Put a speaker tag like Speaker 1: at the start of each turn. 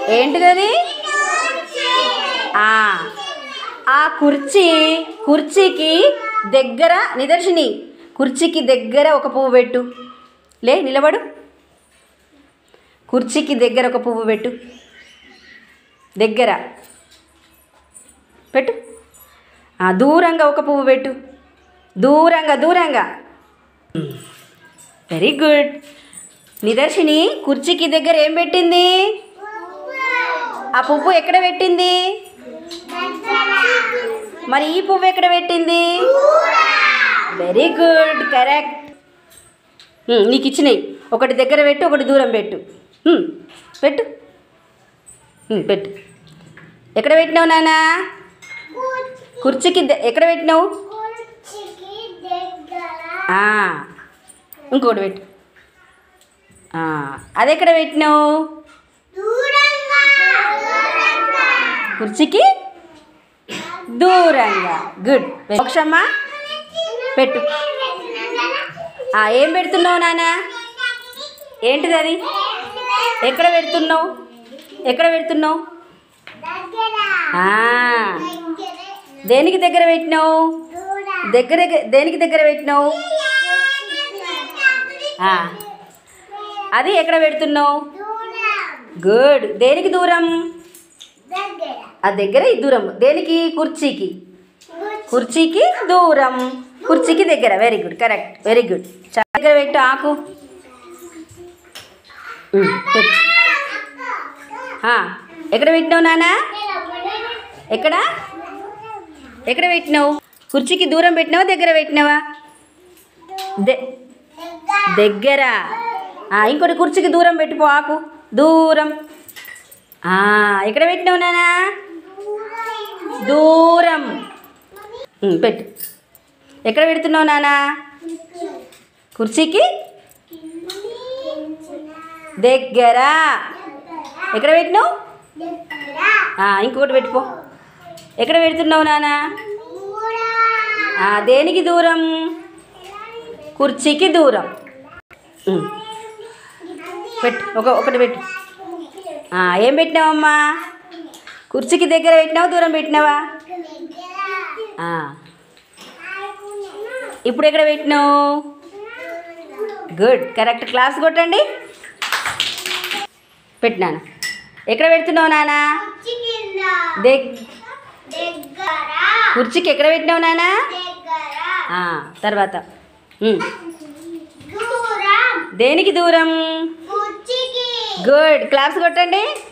Speaker 1: ఏంటిది అది ఆ, ఆ కుర్చీ కుర్చీకి దగ్గర నిదర్శిని కుర్చీకి దగ్గర ఒక పువ్వు పెట్టు లే నిలబడు కుర్చీకి దగ్గర ఒక పువ్వు పెట్టు దగ్గర పెట్టు ఆ, దూరంగా ఒక పువ్వు పెట్టు దూరంగా దూరంగా వెరీ గుడ్ నిదర్శిని కుర్చీకి దగ్గర ఏం పెట్టింది ఆ పువ్వు ఎక్కడ పెట్టింది మరి ఈ పువ్వు ఎక్కడ పెట్టింది వెరీ గుడ్ కరెక్ట్ నీకు ఇచ్చినాయి ఒకటి దగ్గర పెట్టు ఒకటి దూరం పెట్టు ఉమ్, పెట్టు ఉమ్, పెట్టు ఎక్కడ పెట్టినావు నానా కుర్చీకి ద- ఎక్కడ పెట్టినావు ఆ, ఇంకోటి పెట్టు ఆ, అది ఎక్కడ పెట్టినావు కుర్చీకి దూరంగా గుడ్ మోక్షమ్మ పెట్టు ఆ, ఏం పెడుతున్నావు నానా ఏంటిది అది ఎక్కడ పెడుతున్నావు ఎక్కడ పెడుతున్నావు ఆ, దేనికి దగ్గర పెట్టినావు దగ్గర దేనికి దగ్గర పెట్టినావు ఆ, అది ఎక్కడ పెడుతున్నావు గుడ్ దేనికి దూరం ఆ దగ్గర ఈ దూరం దేనికి కుర్చీకి కుర్చీకి దూరం కుర్చీకి దగ్గర very good correct very good చాలా దగ్గర పెట్టు ఆకు ఉమ్, పెట్టు ఆ, ఎక్కడ పెట్టినావు నానా ఎక్కడ ఎక్కడ పెట్టినావు కుర్చీకి దూరం పెట్టినావా దగ్గర పెట్టినావా దే దగ్గర ఆ, ఇంకోటి కుర్చీకి దూరం పెట్టిపో ఆకు దూరం ఆ, ఎక్కడ పెట్టినావు నానా దూరం ఉమ్, పెట్టు ఎక్కడ పెడుతున్నావు నానా కుర్చీకి దగ్గర ఎక్కడ పెట్టినావు ఆ, ఇంకొకటి పెట్టుకో ఎక్కడ పెడుతున్నావు నానా ఆ, దేనికి దూరం కుర్చీకి దూరం ఉమ్. పెట్టు ఒక ఒకటి పెట్టు ఆ, ఏం పెట్టినావమ్మా కుర్చీకి దగ్గర పెట్టినావా దూరం పెట్టినావా ఆ, ఇప్పుడు ఎక్కడ పెట్టినావు గుడ్ కరెక్ట్ క్లాస్ కొట్టండి పెట్టినాను ఎక్కడ పెడుతున్నావు నానా దగ్ కుర్చీకి ఎక్కడ పెట్టినావు నానా ఆ, తర్వాత ఉమ్. దేనికి దూరం గుడ్ క్లాప్స్ కొట్టండి